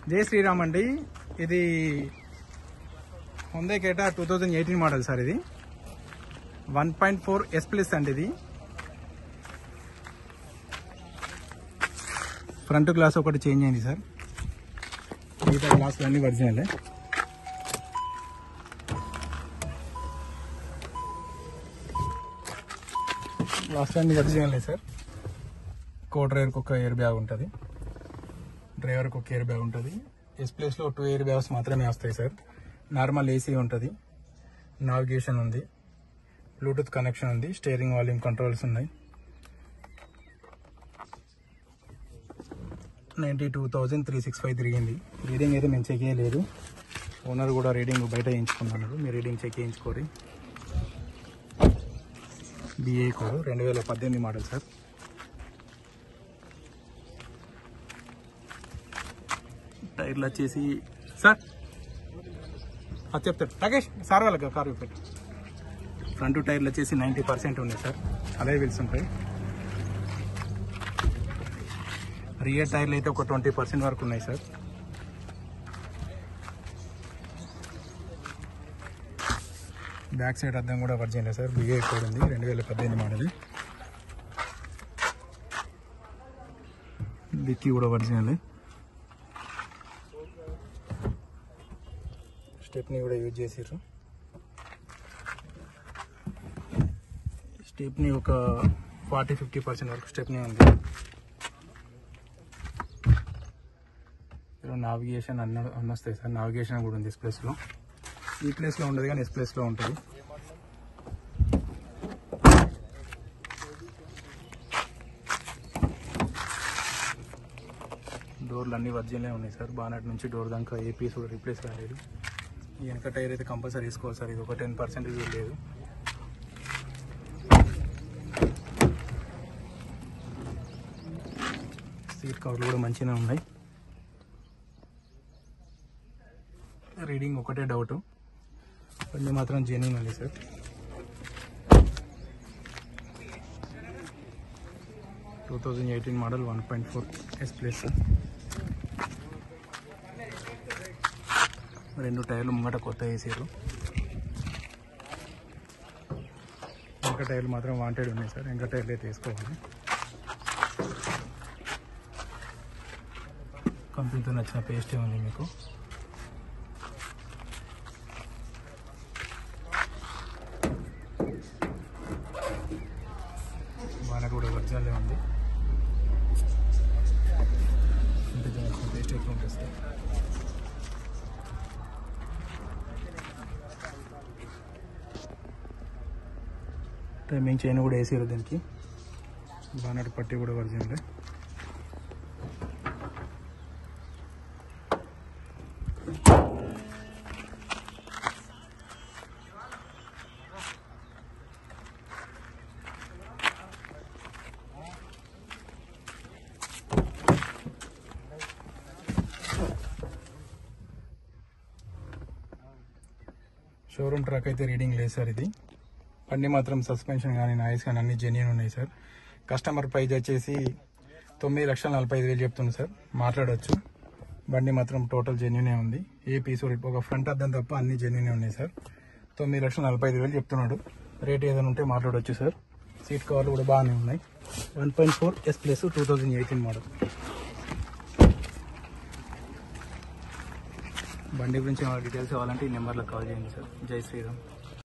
జై శ్రీరామ్ అండి ఇది Hyundai Creta two thousand eighteen model sir ఇది one point four S plus అండి ఇది ఫ్రంట్ గ్లాస్ ఒకటి చేంజ్ అయింది సార్ మిగతా గ్లాసులు అన్ని ఒరిజినలే గ్లాసులు అన్ని ఒరిజినలే సార్ కో డ్రైవర్కి ఒక ఎయిర్ బ్యాగ్ ఉంటుంది డ్రైవర్కి ఒక ఎయిర్ బ్యాగ్ ఉంటుంది ఎస్ ప్లేస్లో టూ ఎయిర్ బ్యాగ్స్ మాత్రమే వస్తాయి సార్ నార్మల్ ఏసీ ఉంటుంది నావిగేషన్ ఉంది బ్లూటూత్ కనెక్షన్ ఉంది స్టీరింగ్ వాల్యూమ్ కంట్రోల్స్ ఉన్నాయి ninety two thousand three six five తిరిగింది రీడింగ్ అయితే మేము చెక్ చేయలేదు ఓనర్ కూడా రీడింగ్ బయట వేయించుకున్నాడు మీరు రీడింగ్ చెక్ చేయించుకోరి బిఏ కోడ్ రెండు వేల పద్దెనిమిది మోడల్ సార్ టైర్లు వచ్చేసి సార్ అది చెప్తాడు రాకేష్ సార్ వాళ్ళకి కారు పెట్టు ఫ్రంట్ టైర్లు వచ్చేసి నైంటీ పర్సెంట్ ఉన్నాయి సార్ అదే వీల్స్ ఉంటాయి రియర్ టైర్లు అయితే ఒక ట్వంటీ పర్సెంట్ వరకు ఉన్నాయి సార్ బ్యాక్ సైడ్ అద్దం కూడా వర్జిన్ సార్ బిఏ కోడ్ ఉంది రెండు వేల పద్దెనిమిది మోడల్ డిక్కీ కూడా ఒరిజినల్ స్టెప్ని కూడా యూజ్ చేసారు స్టెప్ని ఒక ఫార్టీ ఫిఫ్టీ పర్సెంట్ వరకు స్టెప్ని ఉంది నావిగేషన్ అన్న అన్న వస్తాయి సార్ నావిగేషన్ కూడా ఉంది ఎస్ ప్లేస్లో ఈ ప్లేస్లో ఉండదు కానీ ఎస్ ప్లేస్లో ఉంటుంది డోర్లు అన్ని వర్జిన్లే ఉన్నాయి సార్ బానట్ నుంచి డోర్ దాకా ఏ పీస్ కూడా రీప్లేస్ కాలేదు ఈ వెనక టైర్ అయితే కంపల్సరీ వేసుకోవాలి సార్ ఇది ఒక టెన్ పర్సెంట్ లేదు సీట్ కవర్లు కూడా మంచిగానే ఉన్నాయి రీడింగ్ ఒకటే డౌట్ కొన్ని మాత్రం జెన్యున్ ఉంది sir two thousand eighteen model one point four S plus రెండు టైర్లు ముంగట కొత్త వేసారు ఇంకా టైర్లు మాత్రం వాంటెడ్ ఉన్నాయి సార్ ఇంకా టైర్లు అయితే వేసుకోవాలి కంపెనీతో నచ్చిన పేస్ట్ ఉంది మీకు బాగా కూడా ఒరిజినల్ ఉంది ఇంటికి నచ్చిన పేస్ట్ ఎక్కువ ఉంటుంది సార్ టైమింగ్ చైన్ కూడా వేసారు దీనికి బానట్ పట్టి కూడా ఒరిజినల్ షోరూమ్ ట్రక్ అయితే రీడింగ్ లేదు సార్ ఇది బండి మాత్రం సస్పెన్షన్ కానీ నాయిస్ కానీ అన్ని జెన్యున్ ఉన్నాయి సార్ కస్టమర్ ప్రైజ్ వచ్చేసి తొమ్మిది లక్షల నలభై ఐదు వేలు చెప్తుంది సార్ మాట్లాడవచ్చు బండి మాత్రం టోటల్ జెన్యునే ఉంది ఏ పీస్ ఒక ఫ్రంట్ అద్దం తప్ప అన్ని జెన్యునే ఉన్నాయి సార్ తొమ్మిది లక్షల నలభై ఐదు వేలు చెప్తున్నాడు రేట్ ఏదైనా ఉంటే మాట్లాడవచ్చు సార్ సీట్ కవర్లు కూడా బాగానే ఉన్నాయి one point four S plus two thousand eighteen model బండి గురించి ఏమైనా డీటెయిల్స్ కావాలంటే ఈ నెంబర్లో కాల్ చేయండి సార్ జై శ్రీరామ్